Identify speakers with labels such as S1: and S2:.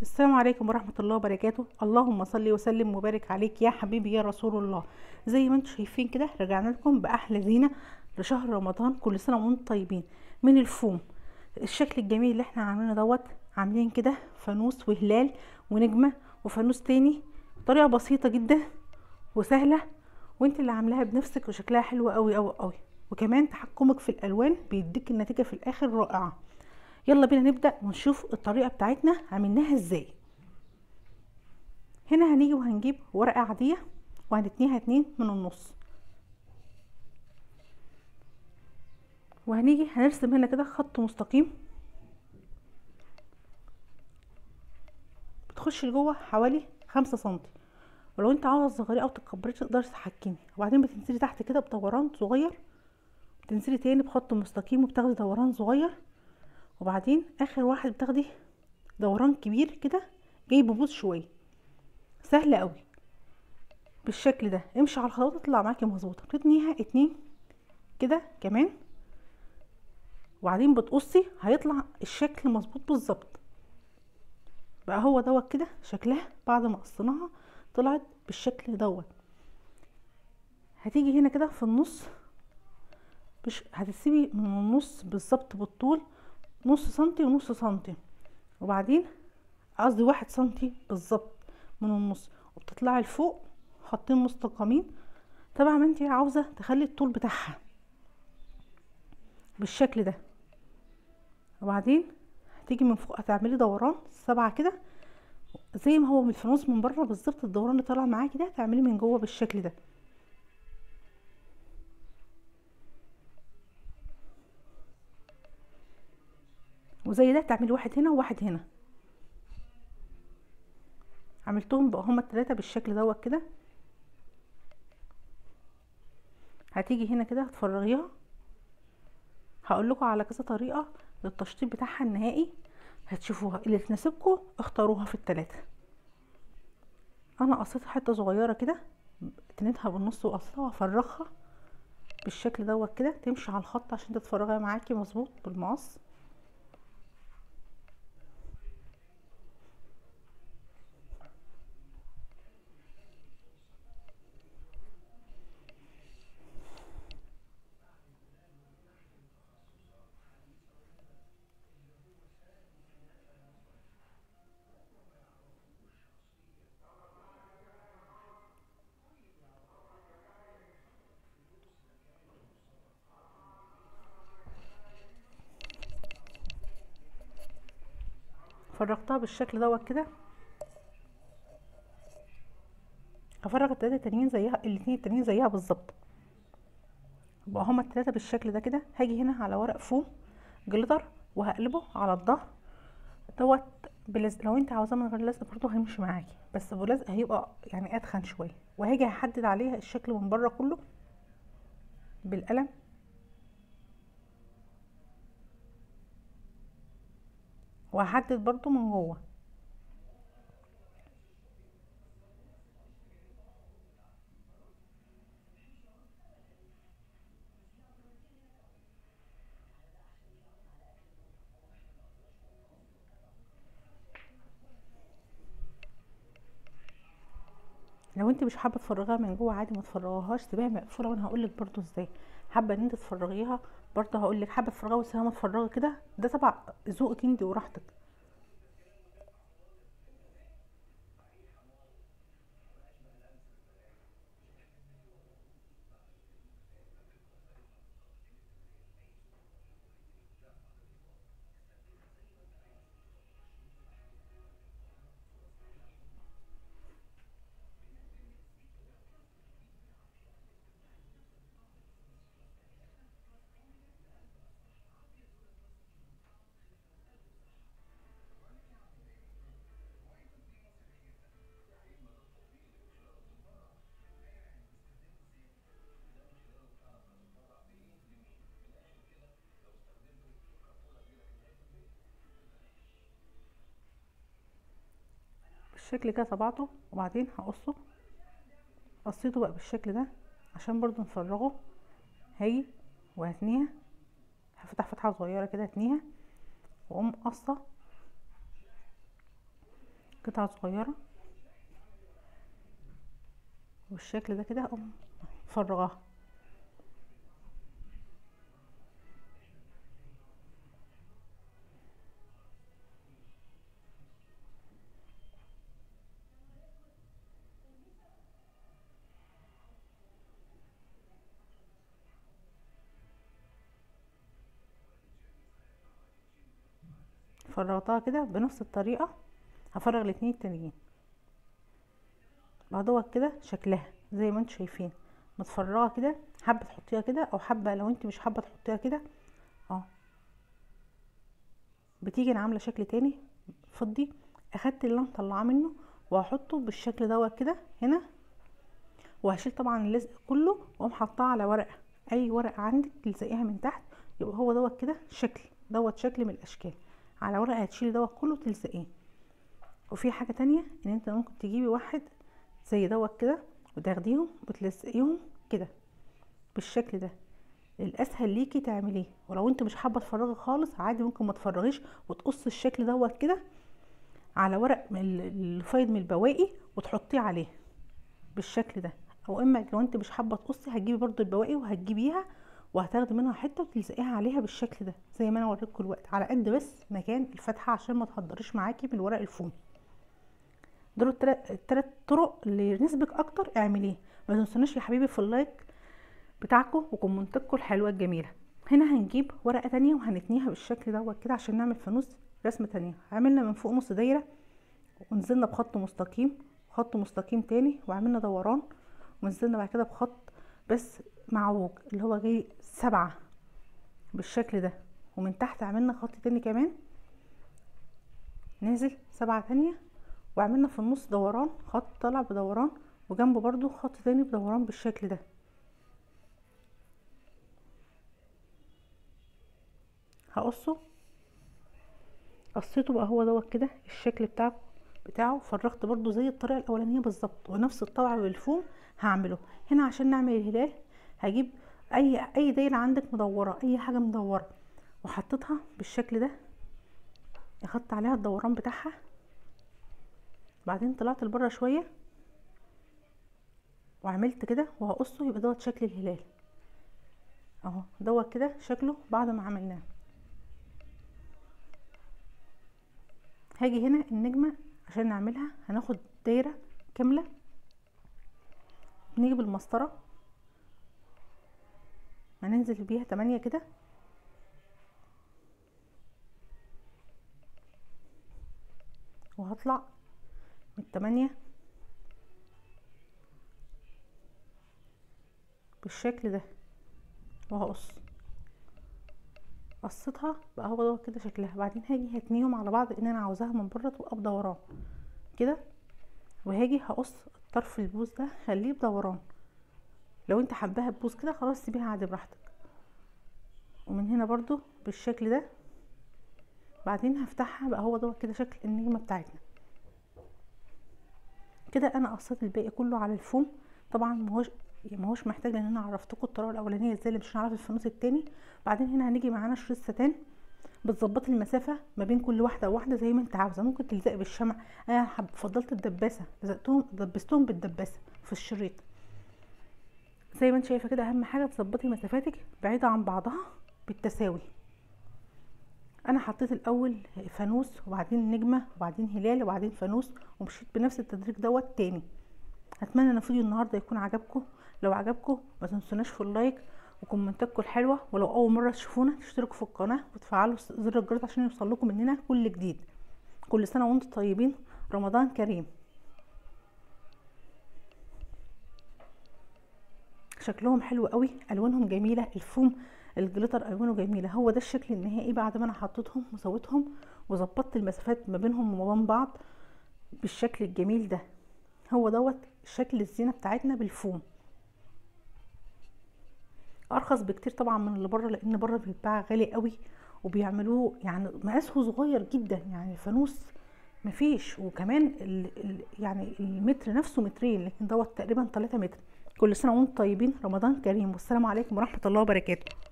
S1: السلام عليكم ورحمة الله وبركاته اللهم صل وسلم وبارك عليك يا حبيبي يا رسول الله زي ما انتم شايفين كده رجعنا لكم بأحلى زينة لشهر رمضان كل سنة وانتم طيبين من الفوم الشكل الجميل اللي احنا عاملينه دوت عاملين كده فانوس وهلال ونجمة وفانوس تاني طريقة بسيطة جدا وسهلة وانت اللي عاملاها بنفسك وشكلها حلو قوي قوي قوي وكمان تحكمك في الالوان بيديك النتيجة في الاخر رائعة يلا بينا نبدأ ونشوف الطريقة بتاعتنا عملناها ازاي هنا هنيجي وهنجيب ورقة عادية وهنتنيها اتنين من النص وهنيجي هنرسم هنا كده خط مستقيم بتخش لجوه حوالي خمسة سنتي ولو انت عاوزة تصغريه او تكبريه تقدري تتحكمي وبعدين بتنزلي تحت كده بدوران صغير بتنزلي تاني بخط مستقيم وبتاخدي دوران صغير وبعدين اخر واحد بتاخدي دوران كبير كده جاي ببوظ شويه سهل قوي بالشكل ده امشي على الخطوات تطلع معاكي مظبوطه بتتنيها اتنين كده كمان وبعدين بتقصي هيطلع الشكل مظبوط بالظبط بقى هو دوت كده شكلها بعد ما قصيناها طلعت بالشكل دوت هتيجي هنا كده في النص مش هتسيبي من النص بالظبط بالطول نص سنتي ونص سنتي وبعدين قصدي واحد سنتي بالظبط من النص وبتطلعي لفوق خطين مستقيمين طبعا ما انت عاوزه تخلي الطول بتاعها بالشكل ده وبعدين هتيجي من فوق هتعملي دوران سبعة كده زي ما هو من الفانوس من بره بالظبط الدوران اللي طالع معاكي ده هتعملي من جوه بالشكل ده وزي ده تعملي واحد هنا وواحد هنا عملتهم بقى هما التلاتة بالشكل دوت كده هتيجي هنا كده هتفرغيها هقول لكم على كذا طريقه للتشطيب بتاعها النهائي هتشوفوها اللي تناسبكم اختاروها في التلاتة انا قصيت حته صغيره كده تنتها بالنص وقصيتها وافرغها بالشكل دوت كده تمشي على الخط عشان تتفرغي معاكي مظبوط بالمقص فرغتها بالشكل دوت كده هفرغ التلاتة التانيين زيها الاتنين التانيين زيها بالظبط بقى هما التلاتة بالشكل ده كده هاجي هنا على ورق فوم جليتر وهقلبه على الظهر دوت بلزق لو انت عاوزاه من غير لزق برضه هيمشي معاكي بس بلزق هيبقى يعني اتخن شويه وهاجي هحدد عليها الشكل من بره كله بالقلم وهحدد برضو من جوه لو انت مش حابه تفرغيها من جوه عادي ما تفرغيهاش سيبيها مقفوله وانا هقول لك برضو ازاي حابه ان انت تفرغيها برضو هقول لك حابه تفرغيها وتسيبيها متفرغه كده ده تبع ذوقك انت وراحتك بالشكل كده طبعته وبعدين هقصه قصيته بقى بالشكل ده عشان برضو نفرغه هاجي وهتنيها هفتح فتحة صغيرة كده هتنيها واقوم قصة قطعة صغيرة بالشكل ده كده اقوم مفرغاها فرغتها كده بنفس الطريقة هفرغ الاتنين التانيين بعضوها كده شكلها زي ما انتوا شايفين متفرغه كده حابه تحطيها كده او حابه لو انت مش حابه تحطيها كده اه بتيجي انا عامله شكل تاني فضي اخدت اللي انا مطلعاه منه وهحطه بالشكل دوت كده هنا وهشيل طبعا اللزق كله واقوم حاطاه على ورقه اي ورقه عندك تلزقيها من تحت يبقى هو دوت كده شكل دوت شكل من الاشكال على ورقه هتشيلي دوت كله تلزقيه وفي حاجه تانية ان انت ممكن تجيبي واحد زي دوت كده وتاخديهم وتلزقيهم كده بالشكل ده الاسهل ليكي تعمليه ولو انت مش حابه تفرغي خالص عادي ممكن ما تفرغيش وتقصي الشكل دوت كده على ورق من الفايض من البواقي وتحطيه عليه بالشكل ده او اما لو انت مش حابه تقصي هتجيبي برضو البواقي وهتجيبيها وهتاخدي منها حته وتلزقيها عليها بالشكل ده زي ما انا وريتكم الوقت على قد بس مكان الفتحه عشان ما تهدريش معاكي من ورق الفوم دول التلات طرق اللي يناسبك اكتر اعمليه ما تنسوناش يا حبيبي في اللايك بتاعكم وكومنتاتكم الحلوه الجميله هنا هنجيب ورقه تانية وهنتنيها بالشكل دوت كده عشان نعمل فانوس رسمه تانية عملنا من فوق نص دايره ونزلنا بخط مستقيم خط مستقيم تاني وعملنا دوران ونزلنا بعد كده بخط بس معوج اللي هو جاي سبعة بالشكل ده ومن تحت عملنا خط تاني كمان نازل سبعة تانية وعملنا في النص دوران خط طالع بدوران وجنبه برضو خط تاني بدوران بالشكل ده هقصه قصيته بقى هو دوت كده الشكل بتاعه بتاعه فرغت برضو زي الطريقه الاولانيه بالظبط ونفس الطبع بالفوم هعمله هنا عشان نعمل الهلال هجيب اي اي دايره عندك مدوره اي حاجه مدوره وحطيتها بالشكل ده اخدت عليها الدوران بتاعها بعدين طلعت لبره شويه وعملت كده وهقصه يبقى دوت شكل الهلال اهو دوت كده شكله بعد ما عملناه هاجي هنا النجمه عشان نعملها هناخد دايره كامله نيجي بالمسطره هننزل بيها تمانية كده وهطلع من التمانية بالشكل ده وهقص قصيتها بقى هو ده كده شكلها بعدين هاجي هتنيهم على بعض ان انا عاوزاها من بره تبقى بدوران كده وهاجي هقص طرف البوز ده خليه بدوران لو انت حباها ببوز كده خلاص سيبيها عادي براحتك ومن هنا برضو بالشكل ده بعدين هفتحها بقى هو ده كده شكل النجمه بتاعتنا كده انا قصيت الباقي كله على الفوم طبعا ماهوش ماهوش محتاج لان انا عرفتكم الطريقه الاولانيه ازاي اللي مش هنعرف الفانوس التاني بعدين هنا هنيجي معانا شريط ستان بتظبطي المسافه ما بين كل واحده وواحده زي ما انت عاوزه ممكن تلزقي بالشمع انا حب فضلت الدباسه لزقتهم دبستهم بالدباسه في الشريط زي ما انت شايفه كده اهم حاجه تظبطي مسافاتك بعيده عن بعضها بالتساوي انا حطيت الاول فانوس وبعدين نجمه وبعدين هلال وبعدين فانوس ومشيت بنفس التدريج دوت تاني اتمنى ان فيديو النهارده يكون عجبكم لو عجبكم ما تنسوناش في اللايك وكومنتاتكم الحلوه ولو اول مره تشوفونا تشتركوا في القناه وتفعلوا زر الجرس عشان يوصلكم مننا كل جديد كل سنه وانتم طيبين رمضان كريم شكلهم حلو قوي الوانهم جميله الفوم الجليتر الوانه جميله هو ده الشكل النهائي بعد ما انا حطيتهم وسويتهم وظبطت المسافات ما بينهم وما بين بعض بالشكل الجميل ده هو دوت شكل الزينه بتاعتنا بالفوم ارخص بكتير طبعا من اللي بره لان بره بيتباع غالي قوي وبيعملوه يعني مقاسه صغير جدا يعني الفانوس مفيش وكمان ال ال يعني المتر نفسه مترين لكن دوت تقريبا 3 متر كل سنه وانتم طيبين رمضان كريم والسلام عليكم ورحمه الله وبركاته